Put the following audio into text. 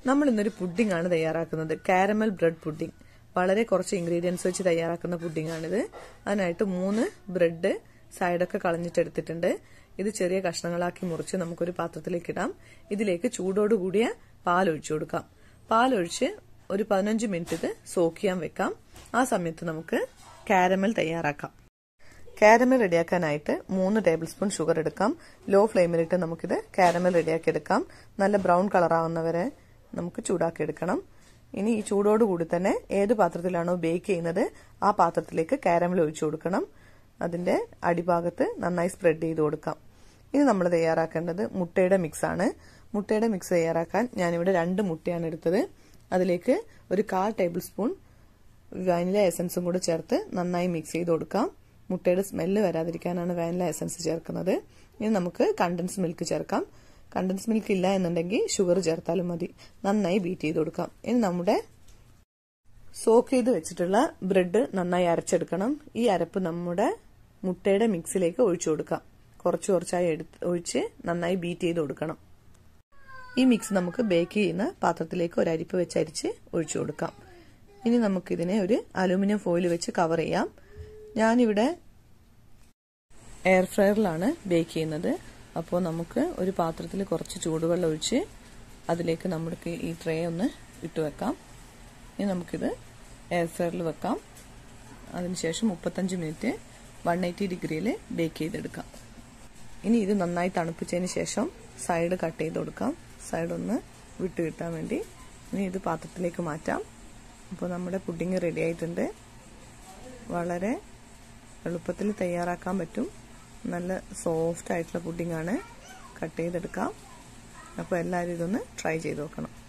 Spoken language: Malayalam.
നമ്മൾ ഇന്നൊരു പുഡിംഗ് ആണ് തയ്യാറാക്കുന്നത് കാരമൽ ബ്രെഡ് പുഡിംഗ് വളരെ കുറച്ച് ഇൻഗ്രീഡിയൻസ് വെച്ച് തയ്യാറാക്കുന്ന പുഡിംഗ് ആണിത് അതിനായിട്ട് മൂന്ന് ബ്രെഡ് സൈഡൊക്കെ കളഞ്ഞിട്ടെടുത്തിട്ടുണ്ട് ഇത് ചെറിയ കഷ്ണങ്ങളാക്കി മുറിച്ച് നമുക്കൊരു പാത്രത്തിലേക്ക് ഇടാം ഇതിലേക്ക് ചൂടോട് കൂടിയ പാൽ ഒഴിച്ചു കൊടുക്കാം പാൽ ഒഴിച്ച് ഒരു പതിനഞ്ച് മിനിറ്റ് ഇത് സോക്ക് ചെയ്യാൻ വെക്കാം ആ സമയത്ത് നമുക്ക് കാരമൽ തയ്യാറാക്കാം കാരമൽ റെഡിയാക്കാനായിട്ട് മൂന്ന് ടേബിൾ സ്പൂൺ ഷുഗർ എടുക്കാം ലോ ഫ്ലെയിമിലിട്ട് നമുക്കിത് കാരമൽ റെഡിയാക്കി എടുക്കാം നല്ല ബ്രൗൺ കളർ ആവുന്നവരെ നമുക്ക് ചൂടാക്കി എടുക്കണം ഇനി ഈ ചൂടോടുകൂടി തന്നെ ഏത് പാത്രത്തിലാണോ ബേക്ക് ചെയ്യുന്നത് ആ പാത്രത്തിലേക്ക് കാരമൽ ഒഴിച്ചു കൊടുക്കണം അതിന്റെ അടിഭാഗത്ത് നന്നായി സ്പ്രെഡ് ചെയ്ത് കൊടുക്കാം ഇനി നമ്മൾ തയ്യാറാക്കേണ്ടത് മുട്ടയുടെ മിക്സ് ആണ് മുട്ടയുടെ മിക്സ് തയ്യാറാക്കാൻ ഞാനിവിടെ രണ്ട് മുട്ടയാണ് എടുത്തത് അതിലേക്ക് ഒരു കാൽ ടേബിൾ സ്പൂൺ വാനില എസൻസും കൂടെ ചേർത്ത് നന്നായി മിക്സ് ചെയ്ത് കൊടുക്കാം മുട്ടയുടെ സ്മെല്ല് വരാതിരിക്കാനാണ് വാനില എസൻസ് ചേർക്കുന്നത് ഇനി നമുക്ക് കണ്ടൻസ് മിൽക്ക് ചേർക്കാം കണ്ടൻസ് മിൽക്ക് ഇല്ല എന്നുണ്ടെങ്കിൽ ഷുഗർ ചേർത്താലും മതി നന്നായി ബീറ്റ് ചെയ്ത് കൊടുക്കാം ഇനി നമ്മുടെ സോക്ക് ചെയ്ത് വെച്ചിട്ടുള്ള ബ്രെഡ് നന്നായി അരച്ചെടുക്കണം ഈ അരപ്പ് നമ്മുടെ മുട്ടയുടെ മിക്സിലേക്ക് ഒഴിച്ചു കൊടുക്കാം കുറച്ച് കുറച്ചായി എടുത്ത് ഒഴിച്ച് നന്നായി ബീറ്റ് ചെയ്ത് കൊടുക്കണം ഈ മിക്സ് നമുക്ക് ബേക്ക് ചെയ്യുന്ന പാത്രത്തിലേക്ക് ഒരു അരിപ്പ് വെച്ച് അരിച്ച് ഒഴിച്ചു കൊടുക്കാം ഇനി നമുക്കിതിനെ ഒരു അലൂമിനിയം ഫോയിൽ വെച്ച് കവർ ചെയ്യാം ഞാനിവിടെ എയർ ഫ്രയറിലാണ് ബേക്ക് ചെയ്യുന്നത് അപ്പോൾ നമുക്ക് ഒരു പാത്രത്തിൽ കുറച്ച് ചൂടുവെള്ളം ഒഴിച്ച് അതിലേക്ക് നമുക്ക് ഈ ട്രേ ഒന്ന് ഇട്ട് വെക്കാം ഇനി നമുക്കിത് എയർ ഫ്രയറിൽ വെക്കാം അതിനുശേഷം മുപ്പത്തഞ്ച് മിനിറ്റ് വൺ എയ്റ്റി ഡിഗ്രിയിൽ ബേക്ക് ചെയ്തെടുക്കാം ഇനി ഇത് നന്നായി തണുപ്പിച്ചതിന് ശേഷം സൈഡ് കട്ട് ചെയ്ത് കൊടുക്കാം സൈഡ് ഒന്ന് വിട്ട് കിട്ടാൻ വേണ്ടി ഇനി ഇത് പാത്രത്തിലേക്ക് മാറ്റാം അപ്പോൾ നമ്മുടെ പുഡിങ് റെഡി ആയിട്ടുണ്ട് വളരെ എളുപ്പത്തിൽ തയ്യാറാക്കാൻ പറ്റും നല്ല സോഫ്റ്റ് ആയിട്ടുള്ള പുഡിംഗ് ആണ് കട്ട് ചെയ്തെടുക്കാം അപ്പോൾ എല്ലാവരും ഇതൊന്ന് ട്രൈ ചെയ്ത് നോക്കണം